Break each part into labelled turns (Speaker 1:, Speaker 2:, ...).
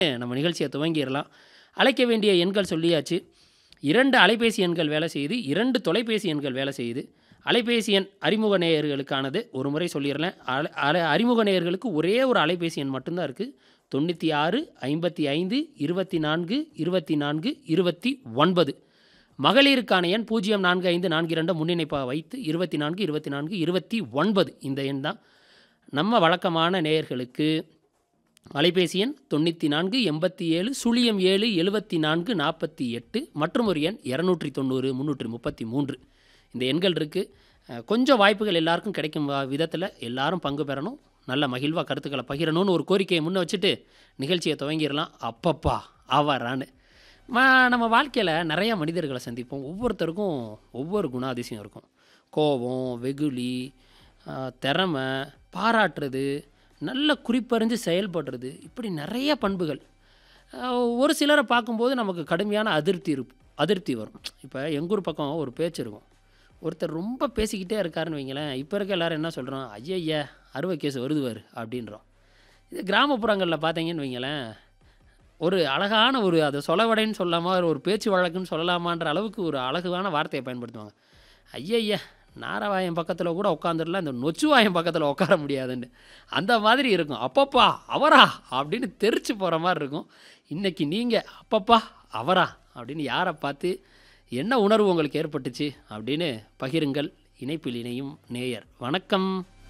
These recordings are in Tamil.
Speaker 1: நம்ம நிகழ்ச்சியை துவங்கிடலாம் அழைக்க வேண்டிய எண்கள் சொல்லியாச்சு இரண்டு அலைபேசி எண்கள் வேலை செய்யுது இரண்டு தொலைபேசி எண்கள் வேலை செய்யுது அலைபேசி எண் அறிமுக நேயர்களுக்கானது ஒரு முறை சொல்லிடுறேன் அலை அலை அறிமுக நேயர்களுக்கு ஒரே ஒரு அலைபேசி எண் மட்டும்தான் இருக்குது தொண்ணூற்றி ஆறு ஐம்பத்தி ஐந்து இருபத்தி நான்கு இருபத்தி நான்கு இருபத்தி ஒன்பது மகளிருக்கான எண் பூஜ்ஜியம் நான்கு ஐந்து நான்கு இரண்டு முன்னிணைப்பாக வைத்து இருபத்தி நான்கு இருபத்தி நான்கு இருபத்தி ஒன்பது இந்த எண் தான் நம்ம வழக்கமான நேயர்களுக்கு அலைபேசி எண் தொண்ணூற்றி நான்கு எண்பத்தி ஏழு சுழியம் ஏழு எழுபத்தி நான்கு நாற்பத்தி எட்டு மற்றும் ஒரு எண் இரநூற்றி தொண்ணூறு முந்நூற்றி முப்பத்தி மூன்று இந்த எண்கள் இருக்குது கொஞ்சம் வாய்ப்புகள் எல்லாருக்கும் கிடைக்கும் விதத்தில் எல்லாரும் பங்கு பெறணும் நல்ல மகிழ்வாக கருத்துக்களை பகிரணும்னு ஒரு கோரிக்கையை முன்ன வச்சுட்டு நிகழ்ச்சியை துவங்கிடலாம் அப்பப்பா அவரான்னு ம நம்ம வாழ்க்கையில் நிறையா மனிதர்களை சந்திப்போம் ஒவ்வொருத்தருக்கும் ஒவ்வொரு குணாதிசயம் இருக்கும் கோபம் வெகுளி ஆஹ், திறமை பாராட்டுறது நல்ல குறிப்பறிஞ்சு செயல்படுறது இப்படி நிறைய பண்புகள் ஆஹ், ஒரு சிலரை பார்க்கும்போது நமக்கு கடுமையான அதிருப்தி இருக்கும் அதிருப்தி வரும் இப்போ எங்கூர் பக்கம் ஒரு பேச்சு இருக்கும் ஒருத்தர் ரொம்ப பேசிக்கிட்டே இருக்காருன்னு வைங்களேன் இப்போ இருக்க எல்லாரும் என்ன சொல்கிறோம் ஐயய்ய அறுவை கேஸ் வருதுவார் அப்படின்றோம் இது கிராமப்புறங்களில் பார்த்தீங்கன்னு வைங்களேன் ஒரு அழகான ஒரு அதை சொலவடைன்னு சொல்லாமா ஒரு பேச்சு வழக்குன்னு சொல்லலாமான்ற அளவுக்கு ஒரு அழகான வார்த்தையை பயன்படுத்துவாங்க ஐயய்ய நாரவாயம் பக்கத்தில் கூட உட்காந்துடலாம் இந்த நொச்சுவாயம் பக்கத்தில் உட்கார முடியாதுன்னு அந்த மாதிரி இருக்கும் அப்பப்பா அவரா அப்படின்னு தெரிச்சு போகிற மாதிரி இருக்கும் இன்றைக்கி நீங்கள் அப்பப்பா அவரா அப்படின்னு யாரை பார்த்து என்ன உணர்வு உங்களுக்கு ஏற்பட்டுச்சு அப்படின்னு பகிருங்கள் இணைப்பில் இணையும் நேயர் வணக்கம்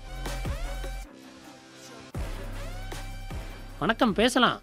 Speaker 1: வணக்கம் பேசலாம்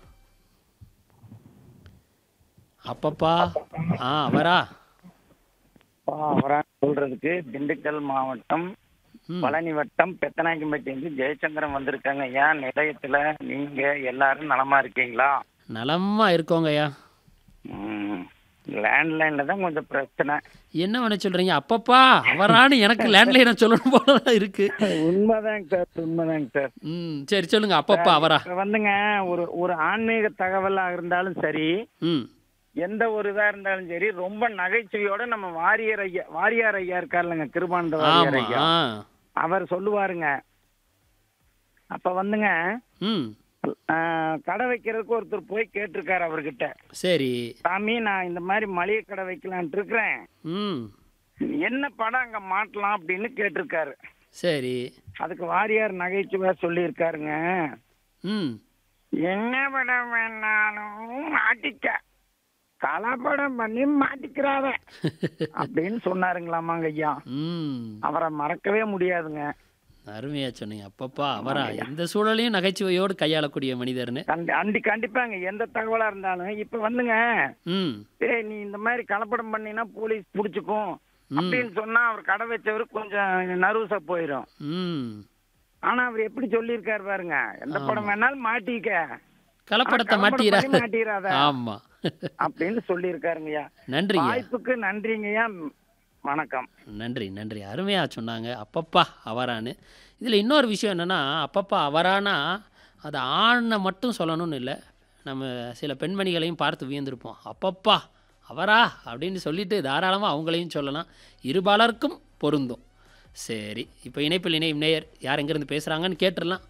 Speaker 1: அப்பப்பா ஆ அவரா
Speaker 2: அவரா சொல்றதுக்கு திண்டுக்கல் மாவட்டம்
Speaker 1: ம்
Speaker 2: பழனி வட்டம் பெத்தநாயக்கம்பட்டியிலிருந்து ஜெயச்சந்திரன் வந்திருக்காங்க ஏன் நிலையத்துல நீங்க எல்லாரும் நலமா இருக்கீங்களா
Speaker 1: நலமா இருக்கோங்கய்யா
Speaker 2: லேண்ட்லைன்ல தான் கொஞ்சம் பிரச்சனை
Speaker 1: என்ன பண்ண சொல்கிறீங்க அப்பப்பா அவரான்னு எனக்கு லேண்ட்லைனை சொல்லணும் போல தான் இருக்கு
Speaker 2: உண்மைதாங்க சார் உண்மைதாங்க சார்
Speaker 1: ம் சரி சொல்லுங்க அப்பப்பா அவரா
Speaker 2: இப்ப வந்துங்க ஒரு ஒரு ஆன்மீக தகவலா இருந்தாலும் சரி
Speaker 1: ம்
Speaker 2: எந்த ஒரு இதா இருந்தாலும் சரி ரொம்ப நகைச்சுவையோட நம்ம வாரியர் ஐயா வாரியார் ஐயா இருக்காருல்லங்க கிருபானந்த வாரியார்
Speaker 1: ஆமாம்
Speaker 2: ஐயா
Speaker 1: ஆ
Speaker 2: அவர் சொல்லுவாருங்க அப்ப வந்துங்க
Speaker 1: ம்
Speaker 2: ஆஹ், கடை வைக்கிறதுக்கு ஒருத்தர் போய் கேட்டிருக்காரு அவர்கிட்ட
Speaker 1: சரி
Speaker 2: சாமி நான் இந்த மாதிரி மளிகை கடை வைக்கலான்ட்டு இருக்கிறேன்
Speaker 1: ம்
Speaker 2: என்ன படம் அங்க மாட்டலாம் அப்படின்னு கேட்டிருக்காரு
Speaker 1: சரி
Speaker 2: அதுக்கு வாரியார் நகைச்சுவையா சொல்லியிருக்காருங்க
Speaker 1: ம்
Speaker 2: என்ன படம் வேணாலும் மாட்டிக்க கலப்படம் பண்ணி மாட்டிக்கிறாத அப்படின்னு சொன்னாருங்களாமாங்க ஐயா
Speaker 1: ம்
Speaker 2: அவரை மறக்கவே முடியாதுங்க
Speaker 1: அருமையாக சொன்னீங்க அப்பப்பா அவரா எந்த சூழலையும் நகைச்சுவையோடு கையாளக்கூடிய மனிதர்னு
Speaker 2: கண்டி அண்டி கண்டிப்பாங்க எந்த தகவலா இருந்தாலும் இப்ப வந்துங்க
Speaker 1: ம்
Speaker 2: ஏய் நீ இந்த மாதிரி கலப்படம் பண்ணினா போலீஸ் புடிச்சுக்கும் அப்படின்னு சொன்னா அவர் கடை வச்சவரு கொஞ்சம் நர்வஸா போயிடும்
Speaker 1: ம்
Speaker 2: ஆனா அவர் எப்படி சொல்லியிருக்காரு பாருங்க எந்த படம் வேணாலும் மாட்டிக்க
Speaker 1: கலப்படத்தை
Speaker 2: ஆனா, கலப்படம்
Speaker 1: மாட்டிரா
Speaker 2: பண்ணி மாட்டிராத
Speaker 1: ஆமாம்
Speaker 2: அப்படின்னு சொல்லியிருக்காருங்கய்யா
Speaker 1: நன்றிங்க
Speaker 2: வாய்ப்புக்கு நன்றிங்கய்யா வணக்கம்
Speaker 1: நன்றி நன்றி அருமையாக சொன்னாங்க அப்பப்பா அவரான்னு இதில் இன்னொரு விஷயம் என்னென்னா அப்பப்பா அவரானா அது ஆணை மட்டும் சொல்லணும்னு இல்லை நம்ம சில பெண்மணிகளையும் பார்த்து வியந்திருப்போம் அப்பப்பா அவரா அப்படின்னு சொல்லிட்டு தாராளமாக அவங்களையும் சொல்லலாம் இருபாலருக்கும் பொருந்தும் சரி இப்போ இணைப்பில் இணையும் நேயர் யார் எங்கேருந்து பேசுகிறாங்கன்னு கேட்டுடலாம்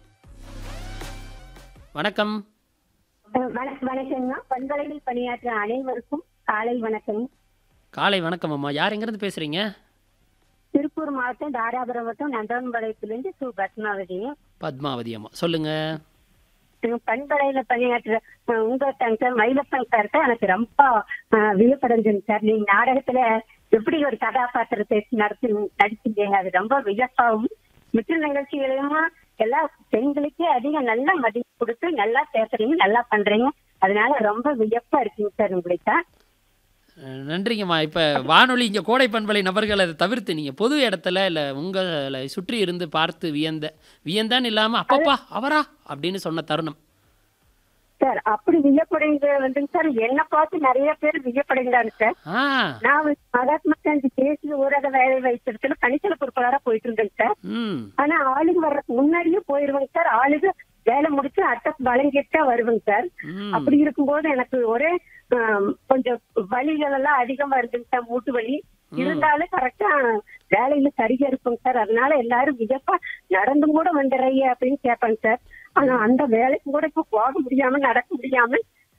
Speaker 1: வணக்கம்
Speaker 3: வணக்கம் வணக்கம்ங்க பண்பலையில் பணியாற்ற அனைவருக்கும் காலை வணக்கம்
Speaker 1: காலை வணக்கம் அம்மா யார் எங்கேருந்து பேசுகிறீங்க
Speaker 3: திருப்பூர் மாவட்டம் தாராபுரம் வட்டம் நந்தவன்பாளையத்திலிருந்து சு பத்மாவதி
Speaker 1: பத்மாவதி அம்மா சொல்லுங்கள்
Speaker 3: உம், பண்பலையில பணியாற்ற அஹ், உங்க சார் மயிலப்பன் சார்ட்ட எனக்கு ரொம்ப அஹ், வியப்படைஞ்சுங்க சார் நீங்க நாடகத்துல எப்படி ஒரு கதாபாத்திரத்தை நடத்தி நடிச்சிருந்தீங்க அது ரொம்ப வியப்பாவும் மற்ற நிகழ்ச்சிகளையும் எல்லா பெண்களுக்கே அதிக நல்ல மதிப்பு கொடுத்து நல்லா பேசுறீங்க நல்லா பண்றீங்க அதனால ரொம்ப வியப்பா இருக்குங்க சார் உங்களுக்கு
Speaker 1: அஹ் நன்றிங்கம்மா இப்போ வானொலி இங்கே கோடை பண்பலை நபர்களை அதை தவிர்த்து நீங்கள் பொது இடத்துல இல்லை உங்களை சுற்றி இருந்து பார்த்து வியந்த வியந்தான்னு இல்லாமல் அப்பப்பா அவரா அப்படின்னு சொன்ன தருணம்
Speaker 3: சார் அப்படி வியப்படைந்து வந்துங்க சார் என்ன பார்த்து நிறைய பேர் வியப்படைந்தாங்க சார்
Speaker 1: ஆ
Speaker 3: நான் வந்து மகாத்மா காந்தி தேசிய ஊரக வேலை வைத்திருக்கல கணிசல பொறுப்பாளரா போயிட்டு இருந்தேங்க சார்
Speaker 1: ம்
Speaker 3: ஆனா ஆளுங்க வர்றதுக்கு முன்னாடியே போயிருவேங்க சார் ஆளுங்க வேலை முடிச்சு அட்டை வழங்கிட்டா வருவேங்க சார்
Speaker 1: ம்
Speaker 3: அப்படி இருக்கும்போது எனக்கு ஒரே ஆம், கொஞ்சம் வலிகள் எல்லாம் அதிகமா இருக்குங்க சார் மூட்டு வலி இருந்தாலும் கரெக்டா வேலையில சரியா இருக்குங்க சார் அதனால எல்லாரும் வியப்பா நடந்து கூட வந்துடுறீங்க அப்படின்னு கேட்பாங்க சார் ஆனா அந்த வேலைக்கு கூட இப்ப போக முடியாம நடக்க முடியாம